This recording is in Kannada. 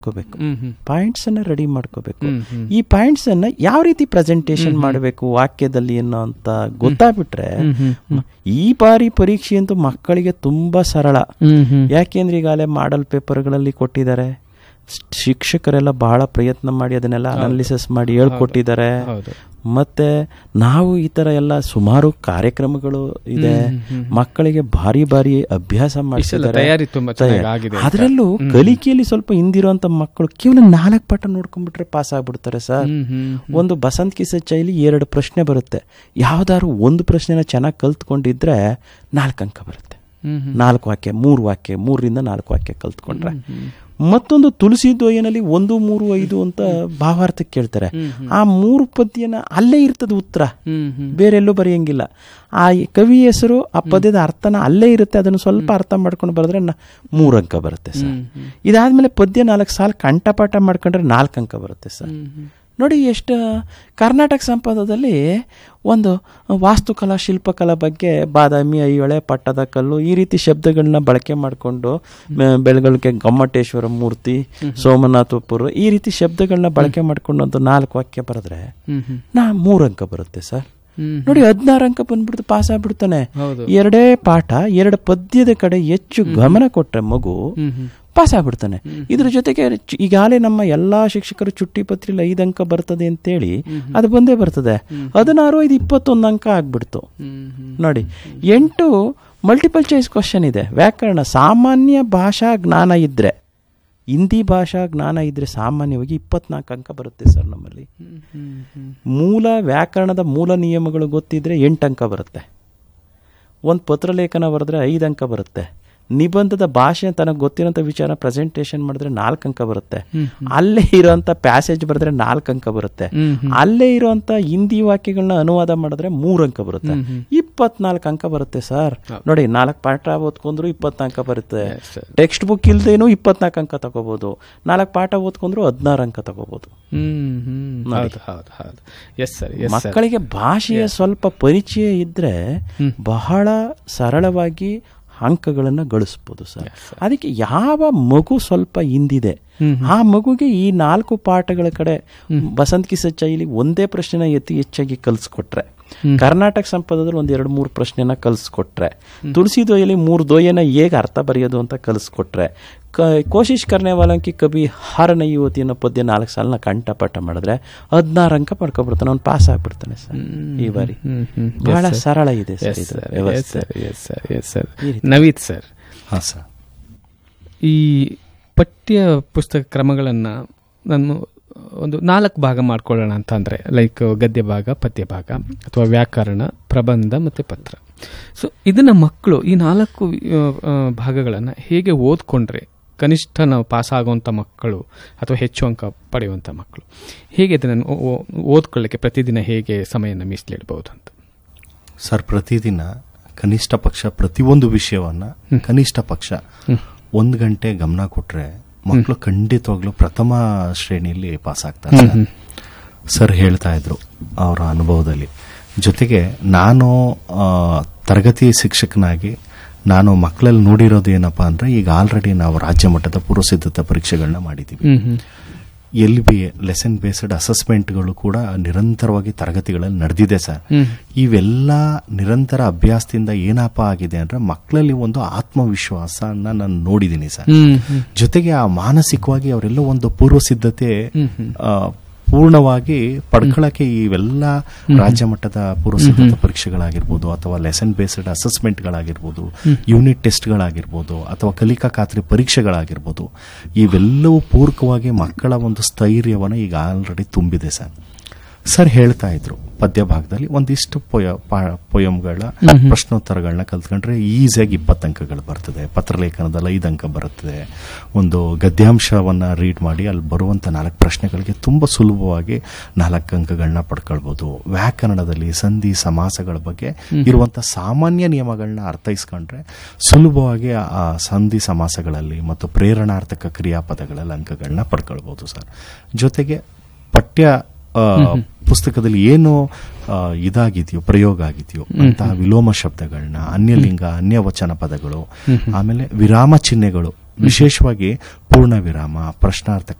ಮಾಡ್ಕೋಬೇಕು ಹ್ಮ್ ಹ್ಮ್ ಪಾಯಿಂಟ್ಸ್ ಅನ್ನ ರೆಡಿ ಮಾಡ್ಕೋಬೇಕು ಹ್ಮ್ ಹ್ಮ್ ಈ ಪಾಯಿಂಟ್ಸ್ ಅನ್ನ ಯಾವ ರೀತಿ ಪ್ರೆಸೆಂಟೇಶನ್ ಮಾಡಬೇಕು ವಾಕ್ಯದಲ್ಲಿ ಅನ್ನೋ ಅಂತ ಗೊತ್ತಾಗ್ಬಿಟ್ರೆ ಹ್ಮ್ ಹ್ಮ್ ಮ- ಈ ಬಾರಿ ಪರೀಕ್ಷೆ ಅಂತೂ ಮಕ್ಕಳಿಗೆ ತುಂಬಾ ಸರಳ ಹ್ಮ್ ಹ್ಮ್ ಯಾಕೆಂದ್ರೆ ಈಗಾಗಲೇ ಮಾಡಲ್ ಪೇಪರ್ಗಳಲ್ಲಿ ಕೊಟ್ಟಿದ್ದಾರೆ ಸ್- ಶಿಕ್ಷಕರೆಲ್ಲ ಬಹಳ ಪ್ರಯತ್ನ ಮಾಡಿ ಅದನ್ನೆಲ್ಲ ಅನಾಲಿಸಿಸ್ ಮಾಡಿ ಹೇಳ್ಕೊಟ್ಟಿದ್ದಾರೆ ಹೌದು ಮತ್ತೆ ನಾವು ಈ ತರ ಎಲ್ಲ ಸುಮಾರು ಕಾರ್ಯಕ್ರಮಗಳು ಇದೆ ಮಕ್ಕಳಿಗೆ ಭಾರಿ ಭಾರಿ ಅಭ್ಯಾಸ ಮಾಡಿಸಿದ್ದಾರೆ ತಯಾರಿ ತುಂಬಾ ಚೆನ್ನಾಗಿ ಆಗಿದೆ ಅಂತ. ಅದರಲ್ಲೂ ಕಲಿಕೆಯಲ್ಲಿ ಸ್ವಲ್ಪ ಹಿಂದಿರುವಂತ ಮಕ್ಕಳು ಕೇವಲ ನಾಲ್ಕು ಪಾಠ ನೋಡ್ಕೊಂಡ್ಬಿಟ್ರೆ ಪಾಸ್ ಆಗ್ಬಿಡ್ತಾರೆ ಸರ್ ಹ್ಮ್ ಹ್ಮ್ ಒಂದು ಬಸಂತ್ ಕಿಸ ಚೈಲಿ ಎರಡು ಪ್ರಶ್ನೆ ಬರುತ್ತೆ ಯಾವ್ದಾದ್ರು ಒಂದು ಪ್ರಶ್ನೆನ ಚೆನ್ನಾಗಿ ಕಲ್ತ್ಕೊಂಡಿದ್ರೆ ನಾಲ್ಕು ಅಂಕ ಬರುತ್ತೆ ಹ್ಮ್ ಹ್ಮ್ ನಾಲ್ಕು ವಾಕ್ಯ ಮೂರು ವಾಕ್ಯ ಮೂರರಿಂದ ನಾಲ್ಕು ವಾಕ್ಯ ಕಲ್ತ್ಕೊಂಡ್ರೆ ಮತ್ತೊಂದು ತುಳಸಿ ದ್ವಯನಲ್ಲಿ ಒಂದು ಮೂರು ಐದು ಅಂತ ಭಾವಾರ್ಥಕ್ಕೆ ಕೇಳ್ತಾರೆ ಆ ಮೂರು ಪದ್ಯನ ಅಲ್ಲೇ ಇರ್ತದೆ ಉತ್ತರ ಹ್ಮ್ ಹ್ಮ್ ಬೇರೆ ಎಲ್ಲೂ ಬರೆಯಂಗಿಲ್ಲ ಆ ಕವಿ ಹೆಸರು ಆ ಪದ್ಯದ ಅರ್ಥನ ಅಲ್ಲೇ ಇರುತ್ತೆ ಅದನ್ನು ಸ್ವಲ್ಪ ಅರ್ಥ ಮಾಡ್ಕೊಂಡು ಬರೆದ್ರೆ ನ- ಮೂರು ಅಂಕ ಬರುತ್ತೆ ಸರ್ ಇದಾದ್ಮೇಲೆ ಪದ್ಯ ನಾಲ್ಕು ಸಾಲ ಕಂಠಪಾಠ ಮಾಡ್ಕೊಂಡ್ರೆ ನಾಲ್ಕು ಅಂಕ ಬರುತ್ತೆ ಸರ್ ನೋಡಿ ಎಷ್ಟು ಕರ್ನಾಟಕ ಸಂಪದದಲ್ಲಿ ಒಂದು ವಾಸ್ತುಕಲಾ ಶಿಲ್ಪಕಲಾ ಬಗ್ಗೆ ಬಾದಾಮಿ ಐಹೊಳೆ ಪಟ್ಟದ ಕಲ್ಲು ಈ ರೀತಿ ಶಬ್ದಗಳನ್ನ ಬಳಕೆ ಮಾಡಿಕೊಂಡು ಬೆಳಗಳಿಗೆ ಗೊಮ್ಮಟೇಶ್ವರ ಮೂರ್ತಿ ಸೋಮನಾಥಪುರ ಈ ರೀತಿ ಶಬ್ದಗಳನ್ನ ಬಳಕೆ ಮಾಡ್ಕೊಂಡು ಒಂದು ನಾಲ್ಕು ವಾಕ್ಯ ಬರೆದ್ರೆ ಹ್ಮ್ ಹ್ಮ್ ನಾ ಮೂರು ಅಂಕ ಬರುತ್ತೆ ಸರ್ ಹ್ಮ್ ನೋಡಿ ಹದಿನಾರು ಅಂಕ ಬಂದ್ಬಿಡ್ತು ಪಾಸ್ ಆಗ್ಬಿಡ್ತಾನೆ ಹೌದು ಎರಡೇ ಪಾಠ ಎರಡು ಪದ್ಯದ ಕಡೆ ಹೆಚ್ಚು ಗಮನ ಕೊಟ್ರೆ ಮಗು ಹ್ಮ್ ಹ್ಮ್ ಪಾಸ್ ಆಗ್ಬಿಡ್ತಾನೆ ಇದ್ರ ಜೊತೆಗೆ ಚು- ಈಗಾಗಲೇ ನಮ್ಮ ಎಲ್ಲಾ ಶಿಕ್ಷಕರು ಚುಟ್ಟಿ ಪತ್ರಿಲಿ ಐದು ಅಂಕ ಬರ್ತದೆ ಅಂತೇಳಿ ಅದು ಬಂದೇ ಬರ್ತದೆ ಹದಿನಾರು ಐದು ಇಪ್ಪತ್ತೊಂದು ಅಂಕ ಆಗ್ಬಿಡ್ತು ಹ್ಮ್ ಹ್ಮ್ ನೋಡಿ ಎಂಟು ಮಲ್ಟಿಪಲ್ ಚಾಯ್ಸ್ ಕ್ವಶನ್ ಇದೆ ವ್ಯಾಕರಣ ಸಾಮಾನ್ಯ ಭಾಷಾ ಜ್ಞಾನ ಇದ್ರೆ ಹಿಂದಿ ಭಾಷಾ ಜ್ಞಾನ ಇದ್ರೆ ಸಾಮಾನ್ಯವಾಗಿ ಇಪ್ಪತ್ನಾಲ್ಕು ಅಂಕ ಬರುತ್ತೆ ಸರ್ ನಮ್ಮಲ್ಲಿ ಹ್ಮ್ ಹ್ಮ್ ಹ್ಮ್ ಮೂಲ ವ್ಯಾಕರಣದ ಮೂಲ ನಿಯಮಗಳು ಗೊತ್ತಿದ್ರೆ ಎಂಟು ಅಂಕ ಬರುತ್ತೆ ಒಂದು ಪತ್ರಲೇಖನ ಬರೆದ್ರೆ ಐದು ಅಂಕ ಬರುತ್ತೆ ನಿಬಂಧದ ಭಾಷೆ ತನಗೆ ಗೊತ್ತಿರೋಂಥ ವಿಚಾರ ಪ್ರೆಸೆಂಟೇಷನ್ ಮಾಡಿದ್ರೆ ನಾಲ್ಕು ಅಂಕ ಬರುತ್ತೆ ಅಲ್ಲೇ ಇರೋಂಥ ಪ್ಯಾಸೇಜ್ ಬರೆದ್ರೆ ನಾಲ್ಕು ಅಂಕ ಬರುತ್ತೆ ಹ್ಮ್ ಅಲ್ಲೇ ಇರುವಂತ ಹಿಂದಿ ವಾಕ್ಯಗಳನ್ನ ಅನುವಾದ ಮಾಡಿದ್ರೆ ಮೂರು ಅಂಕ ಬರುತ್ತೆ ಇಪ್ಪತ್ನಾಲ್ಕು ಅಂಕ ಬರುತ್ತೆ ಸರ್ ನೋಡಿ ನಾಲ್ಕು ಪಾಠ ಓದ್ಕೊಂಡ್ರು ಇಪ್ಪತ್ನಾಲ್ಕು ಅಂಕ ಬರುತ್ತೆ sir. ಟೆಕ್ಸ್ಟ್ ಬುಕ್ ಇಲ್ದೇನು ಇಪ್ಪತ್ನಾಲ್ಕು ಅಂಕ ತಗೋಬಹುದು ನಾಲ್ಕು ಪಾಠ ಓದ್ಕೊಂಡ್ರು ಹದಿನಾರು ಅಂಕ ತಗೋಬಹುದು ಹ್ಮ್ ಹ್ಮ್ ಹೌದು ಹೌದು ಹೌದು ಎಸ್ ಸರ್ ಎಸ್ ಸರ್ ಮಕ್ಕಳಿಗೆ ಭಾಷೆಯ ಸ್ವಲ್ಪ ಪರಿಚಯ ಇದ್ರೆ ಬಹಳ ಸರಳವಾಗಿ ಅಂಕಗಳನ್ನ ಗಳಿಸ್ಬೋದು ಸರ್ ಅದಕ್ಕೆ ಯಾವ ಮಗು ಸ್ವಲ್ಪ ಹಿಂದಿದೆ ಆ ಮಗುಗೆ ಈ ನಾಲ್ಕು ಪಾಠಗಳ ಕಡೆ ಬಸಂತ್ ಕಿಸ ಚೈಲಿ ಒಂದೇ ಪ್ರಶ್ನೆನ ಎತ್ತಿ ಹೆಚ್ಚಾಗಿ ಕಲಿಸ್ಕೊಟ್ರೆ ಕರ್ನಾಟಕ ಸಂಪದದಲ್ಲಿ ಒಂದ್ ಎರಡು ಮೂರು ಪ್ರಶ್ನೆನ ಕಲಿಸ್ಕೊಟ್ರೆ ತುಳಸಿ ದೊಯ್ಯಲ್ಲಿ ಮೂರು ದೊಯ್ಯನ ಹೇಗೆ ಅರ್ಥ ಬರೆಯೋದು ಅಂತ ಕಲಿಸ್ಕೊಟ್ರೆ ಕ ಕೋಶಿಶ್ ಕರ್ನೆವಾಲಂಕಿ ಕವಿ ಹಾರನ ಯುವತಿ ಅನ್ನೋ ಪದ್ಯ ನಾಲ್ಕು ಸಾಲನ ಕಂಠಪಾಠ ಮಾಡಿದ್ರೆ ಹದಿನಾರು ಅಂಕ ಪಡ್ಕೊಬಿಡ್ತಾನೆ ಅವ್ನು ಪಾಸ್ ಆಗ್ಬಿಡ್ತಾನೆ ಸರ್ ಈ ಬಾರಿ ಹ್ಮ್ ಹ್ಮ್ ಬಹಳ ಸರಳ ಇದೆ ಸರ್ ಎಸ್ ಇದು ಸರ್ ಎಸ್ ವ್ಯವಸ್ಥೆ sir yes sir yes sir Naveeth sir ಹಾಂ ಸರ್ ಈ ಪಠ್ಯ ಪುಸ್ತಕ ಕ್ರಮಗಳನ್ನು ನಾನು ಒಂದು ನಾಲ್ಕು ಭಾಗ ಮಾಡ್ಕೊಳ್ಳೋಣ ಅಂತ ಅಂದರೆ ಲೈಕ್ ಗದ್ಯ ಭಾಗ ಪದ್ಯ ಭಾಗ ಅಥವಾ ವ್ಯಾಕರಣ ಪ್ರಬಂಧ ಮತ್ತು ಪತ್ರ ಸೊ ಇದನ್ನು ಮಕ್ಕಳು ಈ ನಾಲ್ಕು ಭಾಗಗಳನ್ನು ಹೇಗೆ ಓದ್ಕೊಂಡ್ರೆ ಕನಿಷ್ಠ ನಾವು ಪಾಸ್ ಆಗುವಂಥ ಮಕ್ಕಳು ಅಥವಾ ಹೆಚ್ಚು ಅಂಕ ಪಡೆಯುವಂಥ ಮಕ್ಕಳು ಹೇಗೆ ಇದನ್ನು ಓ- ಓ- ಓದ್ಕೊಳ್ಳಿಕ್ಕೆ ಪ್ರತಿದಿನ ಹೇಗೆ ಸಮಯನ ಮೀಸಲಿಡ್ಬೋದು ಅಂತ ಸರ್ ಪ್ರತಿದಿನ ಕನಿಷ್ಠ ಪಕ್ಷ ಪ್ರತಿಯೊಂದು ವಿಷಯವನ್ನ ಕನಿಷ್ಠ ಪಕ್ಷ ಒಂದು ಗಂಟೆ ಗಮನ ಕೊಟ್ರೆ ಮಕ್ಕಳು ಖಂಡಿತವಾಗ್ಲೂ ಪ್ರಥಮ ಶ್ರೇಣಿಯಲ್ಲಿ ಪಾಸ್ ಆಗ್ತಾರೆ ಸರ್. ಸರ್ ಹೇಳ್ತಾ ಇದ್ರು ಅವರ ಅನುಭವದಲ್ಲಿ ಜೊತೆಗೆ ನಾನು ಆ, ತರಗತಿ ಶಿಕ್ಷಕನಾಗಿ ನಾನು ಮಕ್ಕಳಲ್ಲಿ ನೋಡಿರೋದು ಏನಪ್ಪಾ ಅಂದ್ರೆ ಈಗ ಆಲ್ರೆಡಿ ನಾವು ರಾಜ್ಯ ಮಟ್ಟದ ಪೂರ್ವಸಿದ್ಧತಾ ಪರೀಕ್ಷೆಗಳನ್ನ ಮಾಡಿದ್ದೀವಿ ಹ್ಮ್ ಹ್ಮ್ ಎಲ್ ಬಿ ಲೆಸನ್ ಬೇಸ್ಡ್ ಅಸೆಸ್ಮೆಂಟ್ಗಳು ಕೂಡ ನಿರಂತರವಾಗಿ ತರಗತಿಗಳಲ್ಲಿ ನಡೆದಿದೆ ಸರ್ ಹ್ಮ್ ಇವೆಲ್ಲ ನಿರಂತರ ಅಭ್ಯಾಸದಿಂದ ಏನಪ್ಪ ಆಗಿದೆ ಅಂದ್ರೆ ಮಕ್ಕಳಲ್ಲಿ ಒಂದು ಆತ್ಮವಿಶ್ವಾಸನ ನಾನು ನೋಡಿದ್ದೀನಿ ಸರ್ ಹ್ಮ್ ಹ್ಮ್ ಜೊತೆಗೆ ಆ ಮಾನಸಿಕವಾಗಿ ಅವರೆಲ್ಲ ಒಂದು ಪೂರ್ವ ಸಿದ್ಧತೆ ಆ, ಪೂರ್ಣವಾಗಿ ಪಡ್ಕೊಳ್ಳಕ್ಕೆ ಇವೆಲ್ಲ ರಾಜ್ಯ ಮಟ್ಟದ ಪೂರ್ವ ಸಿದ್ಧತಾ ಪರೀಕ್ಷೆಗಳಾಗಿರ್ಬೋದು ಅಥವಾ ಲೆಸನ್ ಬೇಸ್ಡ್ ಅಸೆಸ್ಮೆಂಟ್ಗಳಾಗಿರ್ಬೋದು ಯೂನಿಟ್ ಟೆಸ್ಟ್ಗಳಾಗಿರ್ಬೋದು ಅಥವಾ ಕಲಿಕಾ ಖಾತ್ರಿ ಪರೀಕ್ಷೆಗಳಾಗಿರ್ಬೋದು ಇವೆಲ್ಲವೂ ಪೂರಕವಾಗಿ ಮಕ್ಕಳ ಒಂದು ಸ್ಥೈರ್ಯವನ್ನು ಈಗ ಆಲ್ರೆಡಿ ತುಂಬಿದೆ ಸರ್ ಸರ್ ಹೇಳ್ತಾ ಇದ್ರು ಪದ್ಯ ಭಾಗದಲ್ಲಿ ಒಂದಿಷ್ಟು ಪೊಯ ಪೊಯಮ್ಗಳ ಪ್ರಶ್ನೋತ್ತರಗಳನ್ನ ಕಲ್ತ್ಕೊಂಡ್ರೆ ಈಸಿಯಾಗಿ ಇಪ್ಪತ್ತು ಅಂಕಗಳು ಬರ್ತದೆ ಪತ್ರಲೇಖನದಲ್ಲಿ ಐದು ಅಂಕ ಬರುತ್ತದೆ ಒಂದು ಗದ್ಯಾಂಶವನ್ನ ರೀಡ್ ಮಾಡಿ ಅಲ್ಲಿ ಬರುವಂತ ನಾಲ್ಕು ಪ್ರಶ್ನೆಗಳಿಗೆ ತುಂಬಾ ಸುಲಭವಾಗಿ ನಾಲ್ಕು ಅಂಕಗಳನ್ನ ಪಡ್ಕೊಳ್ಬಹುದು ವ್ಯಾಕರಣದಲ್ಲಿ ಸಂಧಿ ಸಮಾಸಗಳ ಬಗ್ಗೆ ಇರುವಂತ ಸಾಮಾನ್ಯ ನಿಯಮಗಳನ್ನ ಅರ್ಥೈಸ್ಕೊಂಡ್ರೆ ಸುಲಭವಾಗಿ ಆ ಸಂಧಿ ಸಮಾಸಗಳಲ್ಲಿ ಮತ್ತು ಪ್ರೇರಣಾರ್ಥಕ ಕ್ರಿಯಾಪದಗಳಲ್ಲಿ ಅಂಕಗಳನ್ನ ಪಡ್ಕೊಳ್ಬಹುದು ಸರ್ ಜೊತೆಗೆ ಪಠ್ಯ ಆ, ಪುಸ್ತಕದಲ್ಲಿ ಏನು ಆ, ಇದಾಗಿದೆಯೋ ಪ್ರಯೋಗ ಆಗಿದೆಯೋ ಅಂತಹ ವಿಲೋಮ ಶಬ್ದಗಳನ್ನ ಅನ್ಯಲಿಂಗ ಅನ್ಯವಚನ ಪದಗಳು ಆಮೇಲೆ ವಿರಾಮ ಚಿಹ್ನೆಗಳು ವಿಶೇಷವಾಗಿ ಪೂರ್ಣ ವಿರಾಮ ಪ್ರಶ್ನಾರ್ಥ